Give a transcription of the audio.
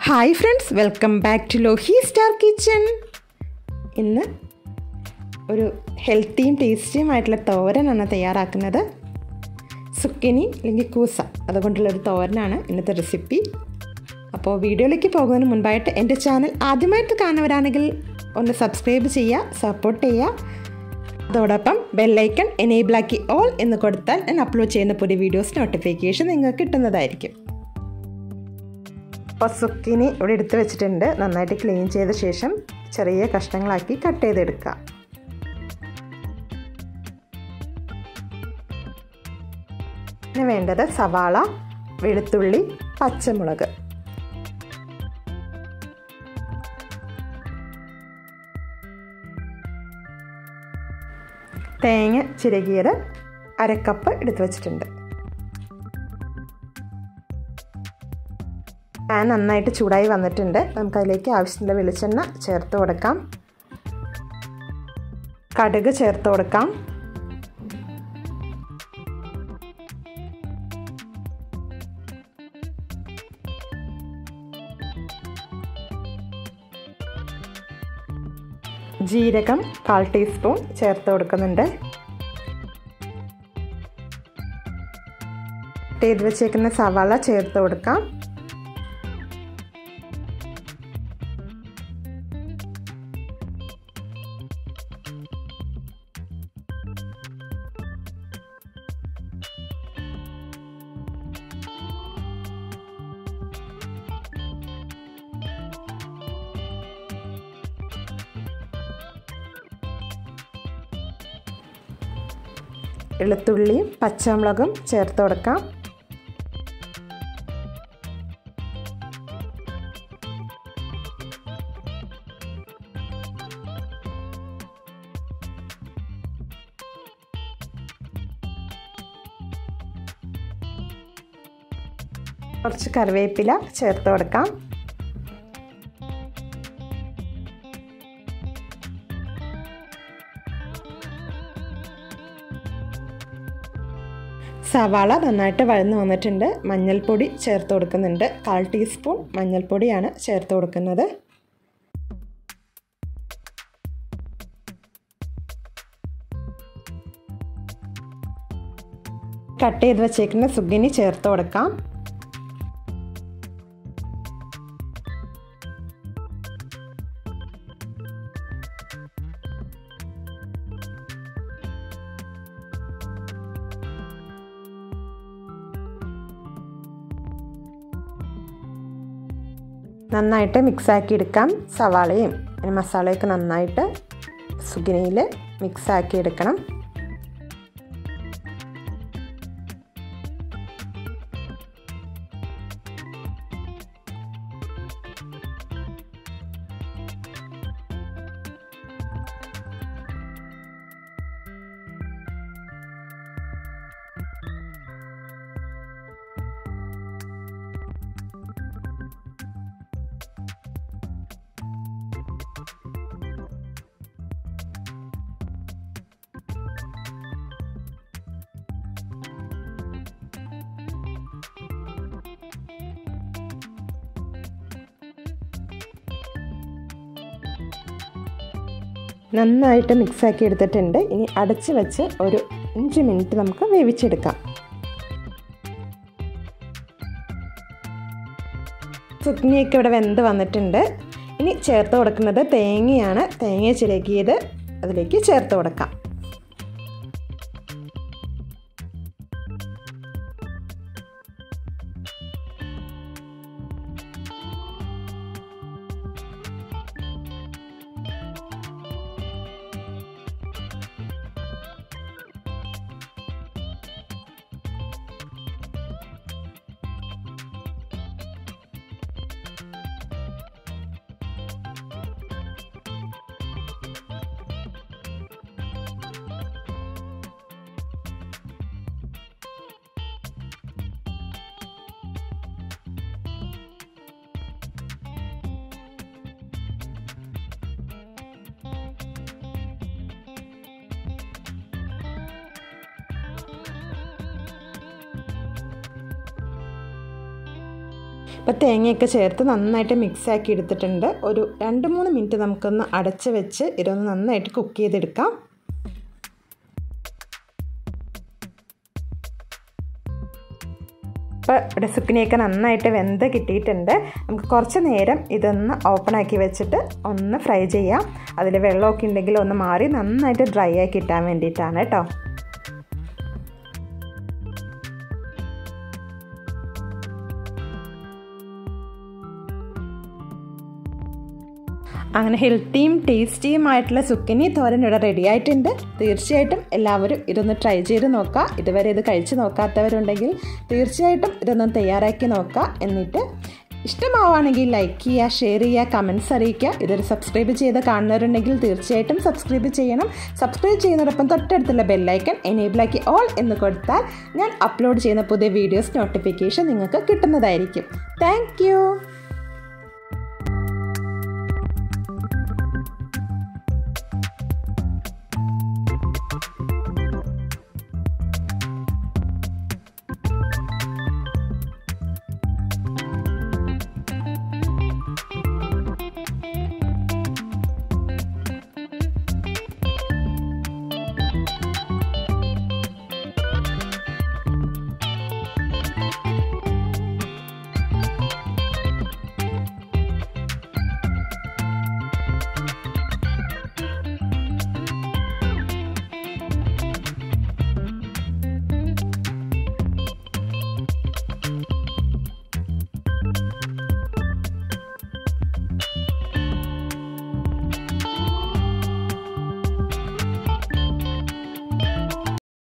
hi friends welcome back to Lohi star kitchen ഇന്ന് ഒരു ഹെൽത്തിയും ടേസ്റ്റിയുമായിട്ടുള്ള തോരനാണ് തയ്യാറാക്കുന്നത് സുക്കിനി അല്ലെങ്കിൽ കൂസ അതുകൊണ്ടുള്ളൊരു തോരനാണ് ഇന്നത്തെ റെസിപ്പി അപ്പോൾ വീഡിയോയിലേക്ക് പോകുന്നതിന് മുൻപായിട്ട് എൻ്റെ ചാനൽ ആദ്യമായിട്ട് കാണുന്നവരാണെങ്കിൽ ഒന്ന് സബ്സ്ക്രൈബ് ചെയ്യുക സപ്പോർട്ട് ചെയ്യുക അതോടൊപ്പം ബെല്ലൈക്കൺ എനേബിളാക്കി ഓൾ എന്ന് കൊടുത്താൽ ഞാൻ അപ്ലോഡ് ചെയ്യുന്ന പുതിയ വീഡിയോസ് നോട്ടിഫിക്കേഷൻ നിങ്ങൾക്ക് കിട്ടുന്നതായിരിക്കും അപ്പോൾ സുക്കിനി ഇവിടെ എടുത്ത് വെച്ചിട്ടുണ്ട് നന്നായിട്ട് ക്ലീൻ ചെയ്ത ശേഷം ചെറിയ കഷ്ണങ്ങളാക്കി കട്ട് ചെയ്തെടുക്കുക പിന്നെ വേണ്ടത് സവാള വെളുത്തുള്ളി പച്ചമുളക് തേങ്ങ ചിരകിയത് അരക്കപ്പ് എടുത്തു വച്ചിട്ടുണ്ട് പാൻ നന്നായിട്ട് ചൂടായി വന്നിട്ടുണ്ട് നമുക്കതിലേക്ക് ആവശ്യമുള്ള വെളിച്ചെണ്ണ ചേർത്ത് കൊടുക്കാം കടുക് ചേർത്ത് കൊടുക്കാം ജീരകം കാൽ ടീസ്പൂൺ ചേർത്ത് കൊടുക്കുന്നുണ്ട് ചെയ്ത് വെച്ചേക്കുന്ന സവാള ചേർത്ത് കൊടുക്കാം വെളുത്തുള്ളിയും പച്ചമുളകും ചേർത്ത് കൊടുക്കാം കുറച്ച് കറിവേപ്പില ചേർത്ത് കൊടുക്കാം സവാള നന്നായിട്ട് വഴന്ന് വന്നിട്ടുണ്ട് മഞ്ഞൾപ്പൊടി ചേർത്ത് കൊടുക്കുന്നുണ്ട് കാൽ ടീസ്പൂൺ മഞ്ഞൾപ്പൊടിയാണ് ചേർത്ത് കൊടുക്കുന്നത് കട്ട് ചെയ്ത് വച്ചേക്കുന്ന സുഗിനി ചേർത്ത് കൊടുക്കാം നന്നായിട്ട് മിക്സാക്കി എടുക്കാം സവാളയും മസാലയൊക്കെ നന്നായിട്ട് സുഗിനിയിൽ മിക്സാക്കി എടുക്കണം നന്നായിട്ട് മിക്സാക്കി എടുത്തിട്ടുണ്ട് ഇനി അടച്ച് വെച്ച് ഒരു അഞ്ച് മിനിറ്റ് നമുക്ക് വേവിച്ചെടുക്കാം ചുക്നിയൊക്കെ ഇവിടെ വെന്ത് വന്നിട്ടുണ്ട് ഇനി ചേർത്ത് കൊടുക്കുന്നത് തേങ്ങയാണ് തേങ്ങ ചിരകിയത് അതിലേക്ക് ചേർത്ത് കൊടുക്കാം അപ്പോൾ തേങ്ങയൊക്കെ ചേർത്ത് നന്നായിട്ട് മിക്സ് ആക്കി എടുത്തിട്ടുണ്ട് ഒരു രണ്ട് മൂന്ന് മിനിറ്റ് നമുക്കൊന്ന് അടച്ച് വെച്ച് ഇതൊന്ന് നന്നായിട്ട് കുക്ക് ചെയ്തെടുക്കാം ഇപ്പോൾ ഇവിടെ സുക്കിനിയൊക്കെ നന്നായിട്ട് വെന്ത് കിട്ടിയിട്ടുണ്ട് നമുക്ക് കുറച്ച് നേരം ഇതൊന്ന് ഓപ്പൺ ആക്കി വെച്ചിട്ട് ഒന്ന് ഫ്രൈ ചെയ്യാം അതിൽ വെള്ളമൊക്കെ ഉണ്ടെങ്കിൽ ഒന്ന് മാറി നന്നായിട്ട് ഡ്രൈ ആക്കി കിട്ടാൻ വേണ്ടിയിട്ടാണ് കേട്ടോ അങ്ങനെ ഹെൽത്തിയും ടേസ്റ്റിയുമായിട്ടുള്ള സുക്കിനി തോരൻ ഇവിടെ റെഡി ആയിട്ടുണ്ട് തീർച്ചയായിട്ടും എല്ലാവരും ഇതൊന്ന് ട്രൈ ചെയ്ത് നോക്കുക ഇതുവരെ ഇത് കഴിച്ച് നോക്കാത്തവരുണ്ടെങ്കിൽ തീർച്ചയായിട്ടും ഇതൊന്ന് തയ്യാറാക്കി നോക്കുക എന്നിട്ട് ഇഷ്ടമാവുകയാണെങ്കിൽ ലൈക്ക് ചെയ്യുക ഷെയർ ചെയ്യുക കമൻസ് അറിയിക്കുക ഇതൊരു സബ്സ്ക്രൈബ് ചെയ്ത് കാണുന്നവരുണ്ടെങ്കിൽ തീർച്ചയായിട്ടും സബ്സ്ക്രൈബ് ചെയ്യണം സബ്സ്ക്രൈബ് ചെയ്യുന്നതോടൊപ്പം തൊട്ടടുത്തുള്ള ബെല്ലൈക്കൺ എനേബിളാക്കി ഓൾ എന്ന് കൊടുത്താൽ ഞാൻ അപ്ലോഡ് ചെയ്യുന്ന പുതിയ വീഡിയോസ് നോട്ടിഫിക്കേഷൻ നിങ്ങൾക്ക് കിട്ടുന്നതായിരിക്കും താങ്ക്